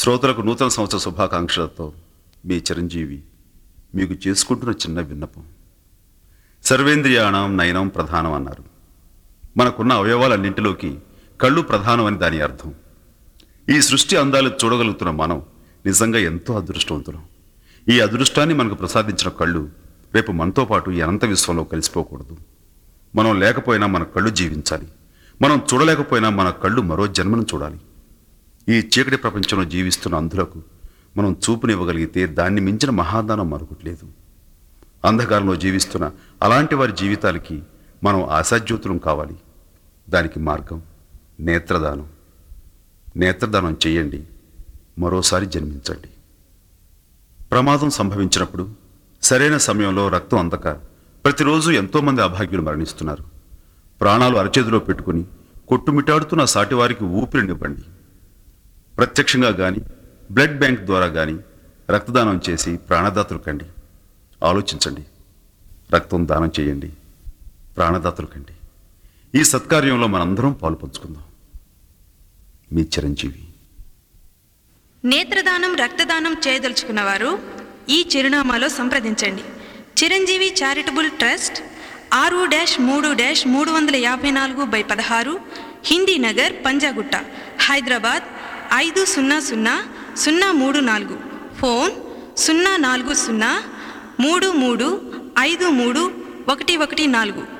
శ్రోతలకు నూతన సంవత్సర శుభాకాంక్షలతో మీ చిరంజీవి మీకు చేసుకుంటున్న చిన్న విన్నపం సర్వేంద్రియాణం నయనం ప్రధానం అన్నారు మనకున్న అవయవాలన్నింటిలోకి కళ్ళు ప్రధానం అని దాని అర్థం ఈ సృష్టి అందాలు చూడగలుగుతున్న మనం నిజంగా ఎంతో అదృష్టవంతులం ఈ అదృష్టాన్ని మనకు ప్రసాదించిన కళ్ళు రేపు మనతో పాటు ఈ అనంత విశ్వంలో కలిసిపోకూడదు మనం లేకపోయినా మన కళ్ళు జీవించాలి మనం చూడలేకపోయినా మన కళ్ళు మరో జన్మను చూడాలి ఈ చీకటి ప్రపంచంలో జీవిస్తున్న అంధులకు మనం చూపునివ్వగలిగితే దాన్ని మించిన మహాదానం మరొకటి లేదు అంధకారంలో జీవిస్తున్న అలాంటి వారి జీవితాలకి మనం ఆశాజ్యోతులం కావాలి దానికి మార్గం నేత్రదానం నేత్రదానం చేయండి మరోసారి జన్మించండి ప్రమాదం సంభవించినప్పుడు సరైన సమయంలో రక్తం అందక ప్రతిరోజు ఎంతోమంది అభాగ్యులు మరణిస్తున్నారు ప్రాణాలు అరచేతిలో పెట్టుకుని కొట్టుమిటాడుతున్న సాటివారికి ఊపిరినివ్వండి ప్రత్యక్షంగా గాని బ్లడ్ బ్యాంక్ ద్వారా గాని రక్తదానం చేసి ప్రాణదాతలు కండి ఆలోచించండి రక్తం దానం చేయండి ప్రాణదాతలు కండి ఈ సత్కార్యంలో మనందరం పాలు పంచుకుందాం మీ చిరంజీవి నేత్రదానం రక్తదానం చేయదలుచుకున్నవారు ఈ చిరునామాలో సంప్రదించండి చిరంజీవి చారిటబుల్ ట్రస్ట్ ఆరు డాష్ మూడు డాష్ మూడు వందల యాభై నాలుగు బై పదహారు హిందీ నగర్ పంజాగుట్ట హైదరాబాద్ ఐదు సున్నా సున్నా సున్నా మూడు నాలుగు ఫోన్ సున్నా నాలుగు సున్నా మూడు మూడు ఐదు మూడు ఒకటి ఒకటి నాలుగు